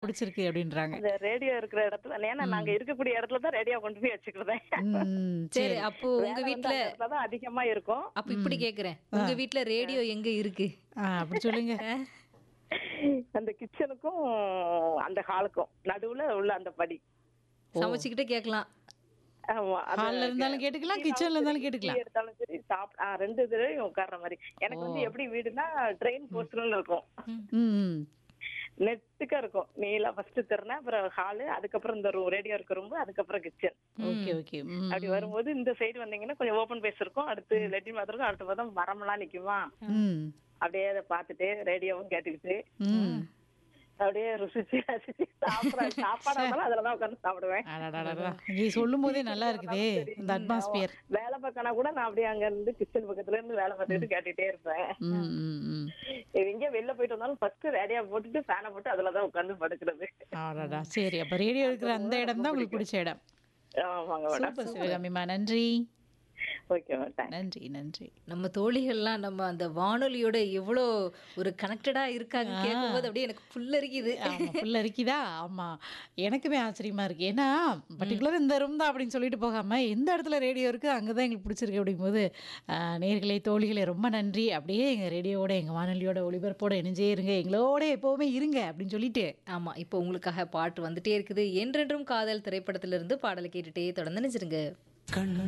பிடிச்சிருக்கு அப்படின்றாங்க இந்த ரேடியோ இருக்கிற இடத்துல ஏன்னா நாங்க இருக்கக்கூடிய இடத்துல தான் ரேடியோ கொண்டு போய் வச்சுக்கிறதேன் ம், சரி அப்போ உங்க வீட்ல தான் அதிகமா இருக்கும் அப்ப இப்படி கேக்குறேன் உங்க வீட்ல ரேடியோ எங்க இருக்கு ஆ, அப்படி சொல்லுங்க அந்த கிச்சனுக்கும் அந்த ஹாலுக்கும் நடுவுல உள்ள அந்த படி சமைச்சுக்கிட்டே கேட்கலாம் ஆமா அது ஹால்ல இருந்தாலும் கேட்டுக்கலாம் கிச்சன்ல இருந்தாலும் கேட்டுக்கலாம் டீ எடுத்தாலும் சரி சாப்பிட ஆ, ரெண்டு இதுலயும் உட்கார்ற மாதிரி எனக்கு வந்து எப்படி வீடுனா ட்ரெயின் போஸ்டர்ல இருக்கும் ம், ம். நெட்டுக்கா இருக்கும் நீல ஃபர்ஸ்ட் திறன அப்புறம் ஹாலு அதுக்கப்புறம் இந்த ரூம் ரேடியோ இருக்க ரூம் அதுக்கப்புறம் கிச்சன் ஓகே ஓகே ம், அப்படி வரும்போது இந்த சைடு வந்தீங்கன்னா கொஞ்சம் ஓபன் பேஸ் இருக்கும் அடுத்து லெட்டின் பாத்ரூம் இருக்கும் அடுத்து பார்த்தா மரம்லாம் நிக்குமா ம், அப்படியே அதை பார்த்துட்டு ரேடியோவும் கேட்டுக்கிட்டு ம். அப்படியே ருசிச்சு ரசிச்சு சாப்பிட சாப்பாடு இருந்தாலும் அதுலதான் உட்காந்து சாப்பிடுவேன் அடடடடா. நீ சொல்லும் போதே நல்லா இருக்குதே இந்த அட்மாஸ்பியர் வேலை பார்க்கனா கூட நான் அப்படியே அங்க இருந்து கிச்சன் பக்கத்துல இருந்து வேலை பார்த்துட்டு கேட்டுட்டே இருப்பேன் ம் ம் ம் எங்க வெளில போயிட்டு வந்தாலும் ஃபர்ஸ்ட் ரேடியோ போட்டுட்டு ஃபேனை போட்டு அதுலதான் உட்காந்து படுக்கிறது அடடா சரி அப்ப ரேடியோ இருக்கிற அந்த இடம் தான் உங்களுக்கு பிடிச்ச இடம் ஆமாங்க மேடம் சூப்பர் சிவகாமிமா நன்றி ஓகே மேடம் நன்றி நன்றி நம்ம தோழிகள்லாம் நம்ம அந்த வானொலியோட எவ்வளோ ஒரு கனெக்டடா இருக்காங்க கேட்கும்போது அப்படியே எனக்கு புல்லரிக்குது ஆமா புல்ல இருக்குதா ஆமா எனக்குமே ஆச்சரியமா இருக்கு ஏன்னா பர்டிகுலர் இந்த ரூம் தான் அப்படின்னு சொல்லிட்டு போகாம எந்த இடத்துல ரேடியோ இருக்கு அங்கதான் எங்களுக்கு பிடிச்சிருக்கு அப்படிங்கும்போது ஆஹ், நேர்களே தோழிகளே ரொம்ப நன்றி அப்படியே எங்க ரேடியோவோட எங்க வானொலியோட ஒளிபரப்போட இணைஞ்சே இருங்க எங்களோட எப்பவுமே இருங்க அப்படின்னு சொல்லிட்டு ஆமா இப்போ உங்களுக்காக பாட்டு வந்துட்டே இருக்குது என்றென்றும் காதல் திரைப்படத்திலிருந்து பாடலை கேட்டுட்டே தொடர்ந்து நினைச்சிருங்க கண்ணு